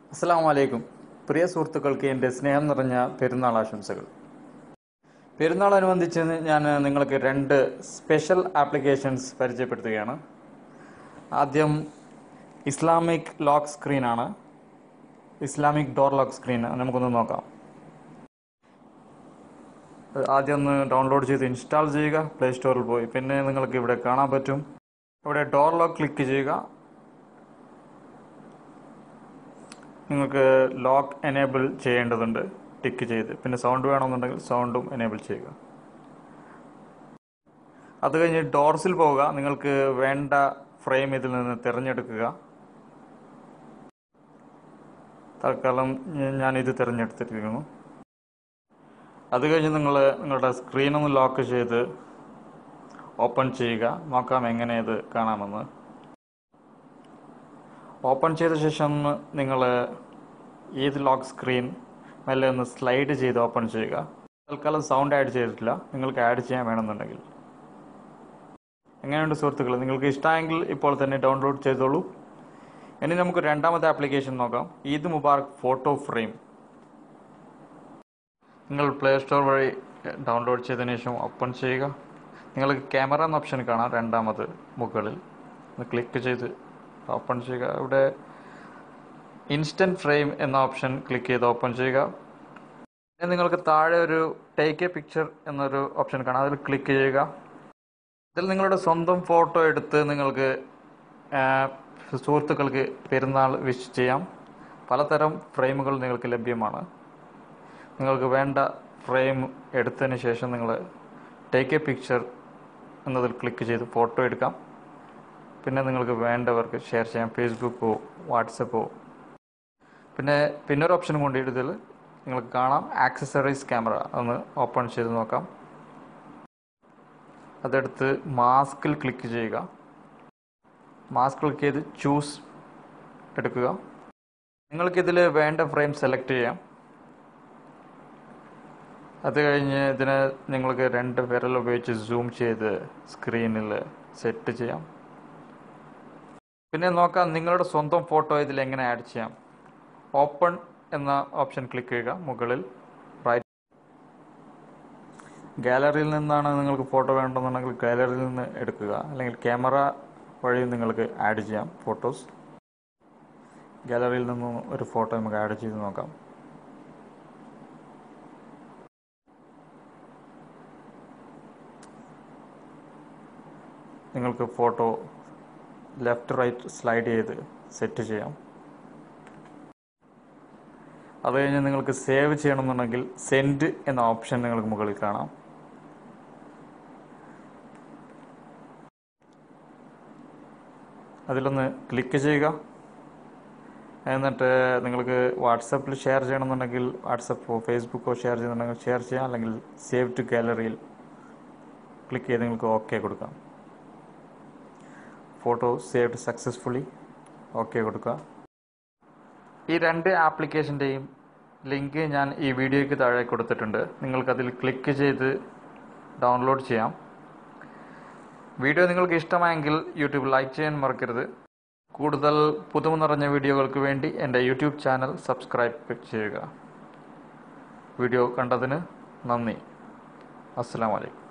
അസ്സാം വലൈക്കും പ്രിയ സുഹൃത്തുക്കൾക്ക് എൻ്റെ സ്നേഹം നിറഞ്ഞ പെരുന്നാൾ ആശംസകൾ പെരുന്നാൾ അനുബന്ധിച്ച് ഞാൻ നിങ്ങൾക്ക് രണ്ട് സ്പെഷ്യൽ ആപ്ലിക്കേഷൻസ് പരിചയപ്പെടുത്തുകയാണ് ആദ്യം ഇസ്ലാമിക് ലോക്ക് സ്ക്രീനാണ് ഇസ്ലാമിക് ഡോർ ലോക്ക് സ്ക്രീൻ നമുക്കൊന്ന് നോക്കാം അത് ആദ്യം ഒന്ന് ഡൗൺലോഡ് ചെയ്ത് ഇൻസ്റ്റാൾ ചെയ്യുക പ്ലേ സ്റ്റോറിൽ പോയി പിന്നെ നിങ്ങൾക്ക് ഇവിടെ കാണാൻ പറ്റും ഇവിടെ ഡോർ ലോക്ക് ക്ലിക്ക് ചെയ്യുക നിങ്ങൾക്ക് ലോക്ക് എനേബിൾ ചെയ്യേണ്ടതുണ്ട് ടിക്ക് ചെയ്ത് പിന്നെ സൗണ്ട് വേണമെന്നുണ്ടെങ്കിൽ സൗണ്ടും എനേബിൾ ചെയ്യുക അത് കഴിഞ്ഞ് ഡോർസിൽ പോവുക നിങ്ങൾക്ക് വേണ്ട ഫ്രെയിം ഇതിൽ നിന്ന് തിരഞ്ഞെടുക്കുക തൽക്കാലം ഞാൻ ഇത് തിരഞ്ഞെടുത്തിരിക്കുന്നു അത് കഴിഞ്ഞ് നിങ്ങൾ നിങ്ങളുടെ സ്ക്രീൻ ഒന്ന് ലോക്ക് ചെയ്ത് ഓപ്പൺ ചെയ്യുക നോക്കാം എങ്ങനെ ഇത് കാണാമെന്ന് ഓപ്പൺ ചെയ്ത ശേഷം നിങ്ങൾ ഏത് ലോക്ക് സ്ക്രീൻ മെല്ലെ ഒന്ന് സ്ലൈഡ് ചെയ്ത് ഓപ്പൺ ചെയ്യുക തൽക്കാലം സൗണ്ട് ആഡ് ചെയ്തിട്ടില്ല നിങ്ങൾക്ക് ആഡ് ചെയ്യാൻ വേണമെന്നുണ്ടെങ്കിൽ എങ്ങനെയുണ്ട് സുഹൃത്തുക്കൾ നിങ്ങൾക്ക് ഇഷ്ടമെങ്കിൽ ഇപ്പോൾ തന്നെ ഡൗൺലോഡ് ചെയ്തോളൂ ഇനി നമുക്ക് രണ്ടാമത്തെ ആപ്ലിക്കേഷൻ നോക്കാം ഈദ് മുബാറക് ഫോട്ടോ ഫ്രെയിം നിങ്ങൾ പ്ലേ സ്റ്റോർ വഴി ഡൗൺലോഡ് ചെയ്തതിനു ശേഷം ഓപ്പൺ ചെയ്യുക നിങ്ങൾക്ക് ക്യാമറ എന്ന ഓപ്ഷൻ കാണാം രണ്ടാമത് മുകളിൽ ക്ലിക്ക് ചെയ്ത് ഓപ്പൺ ചെയ്യുക ഇവിടെ ഇൻസ്റ്റൻറ്റ് ഫ്രെയിം എന്ന ഓപ്ഷൻ ക്ലിക്ക് ചെയ്ത് ഓപ്പൺ ചെയ്യുക പിന്നെ നിങ്ങൾക്ക് താഴെ ഒരു ടേക്ക് എ പിക്ചർ എന്നൊരു ഓപ്ഷൻ കാണാം അതിൽ ക്ലിക്ക് ചെയ്യുക ഇതിൽ നിങ്ങളുടെ സ്വന്തം ഫോട്ടോ എടുത്ത് നിങ്ങൾക്ക് സുഹൃത്തുക്കൾക്ക് പെരുന്നാൾ വിഷ് ചെയ്യാം പലതരം ഫ്രെയിമുകൾ നിങ്ങൾക്ക് ലഭ്യമാണ് നിങ്ങൾക്ക് വേണ്ട ഫ്രെയിം എടുത്തതിന് ശേഷം നിങ്ങൾ ടേക്ക് എ പിക്ചർ എന്നതിൽ ക്ലിക്ക് ചെയ്ത് ഫോട്ടോ എടുക്കാം പിന്നെ നിങ്ങൾക്ക് വേണ്ടവർക്ക് ഷെയർ ചെയ്യാം ഫേസ്ബുക്കോ വാട്സപ്പോ പിന്നെ പിന്നൊരു ഓപ്ഷനും കൊണ്ട് ഇതിൽ നിങ്ങൾക്ക് കാണാം ആക്സസറീസ് ക്യാമറ ഒന്ന് ഓപ്പൺ ചെയ്ത് നോക്കാം അതെടുത്ത് മാസ്കിൽ ക്ലിക്ക് ചെയ്യുക മാസ്ക് ക്ലിക്ക് ചെയ്ത് ചൂസ് എടുക്കുക നിങ്ങൾക്കിതിൽ വേണ്ട ഫ്രെയിം സെലക്ട് ചെയ്യാം അത് കഴിഞ്ഞ് ഇതിനെ നിങ്ങൾക്ക് രണ്ട് വിരൽ ഉപയോഗിച്ച് സൂം ചെയ്ത് സ്ക്രീനിൽ സെറ്റ് ചെയ്യാം പിന്നെ നോക്കാം നിങ്ങളുടെ സ്വന്തം ഫോട്ടോ ഇതിൽ എങ്ങനെ ആഡ് ചെയ്യാം ഓപ്പൺ എന്ന ഓപ്ഷൻ ക്ലിക്ക് ചെയ്യുക മുകളിൽ റൈറ്റ് ഗാലറിയിൽ നിന്നാണ് നിങ്ങൾക്ക് ഫോട്ടോ വേണ്ടെന്നുണ്ടെങ്കിൽ ഗാലറിയിൽ നിന്ന് എടുക്കുക അല്ലെങ്കിൽ ക്യാമറ വഴി നിങ്ങൾക്ക് ആഡ് ചെയ്യാം ഫോട്ടോസ് ഗാലറിയിൽ നിന്നും ഒരു ഫോട്ടോ നമുക്ക് ആഡ് ചെയ്ത് നോക്കാം നിങ്ങൾക്ക് ഫോട്ടോ ലെഫ്റ്റ് റൈറ്റ് സ്ലൈഡ് ചെയ്ത് സെറ്റ് ചെയ്യാം അത് കഴിഞ്ഞ് നിങ്ങൾക്ക് സേവ് ചെയ്യണമെന്നുണ്ടെങ്കിൽ സെൻഡ് എന്ന ഓപ്ഷൻ നിങ്ങൾക്ക് മുകളിൽ കാണാം അതിലൊന്ന് ക്ലിക്ക് ചെയ്യുക എന്നിട്ട് നിങ്ങൾക്ക് വാട്സപ്പിൽ ഷെയർ ചെയ്യണമെന്നുണ്ടെങ്കിൽ വാട്സപ്പോ ഫേസ്ബുക്കോ ഷെയർ ചെയ്യുന്നുണ്ടെങ്കിൽ ഷെയർ ചെയ്യാം അല്ലെങ്കിൽ സേവ് ടു ഗാലറിയിൽ ക്ലിക്ക് ചെയ്ത് നിങ്ങൾക്ക് ഓക്കെ കൊടുക്കാം ഫോട്ടോ സേവ്ഡ് സക്സസ്ഫുള്ളി ഓക്കെ കൊടുക്കുക ഈ രണ്ട് ആപ്ലിക്കേഷൻ്റെയും ലിങ്ക് ഞാൻ ഈ വീഡിയോയ്ക്ക് താഴെ കൊടുത്തിട്ടുണ്ട് നിങ്ങൾക്കതിൽ ക്ലിക്ക് ചെയ്ത് ഡൗൺലോഡ് ചെയ്യാം വീഡിയോ നിങ്ങൾക്ക് ഇഷ്ടമായെങ്കിൽ യൂട്യൂബ് ലൈക്ക് ചെയ്യാൻ മറക്കരുത് കൂടുതൽ പുതുമ നിറഞ്ഞ വീഡിയോകൾക്ക് വേണ്ടി എൻ്റെ യൂട്യൂബ് ചാനൽ സബ്സ്ക്രൈബ് ചെയ്യുക വീഡിയോ കണ്ടതിന് നന്ദി അസ്സാം വലൈക്കും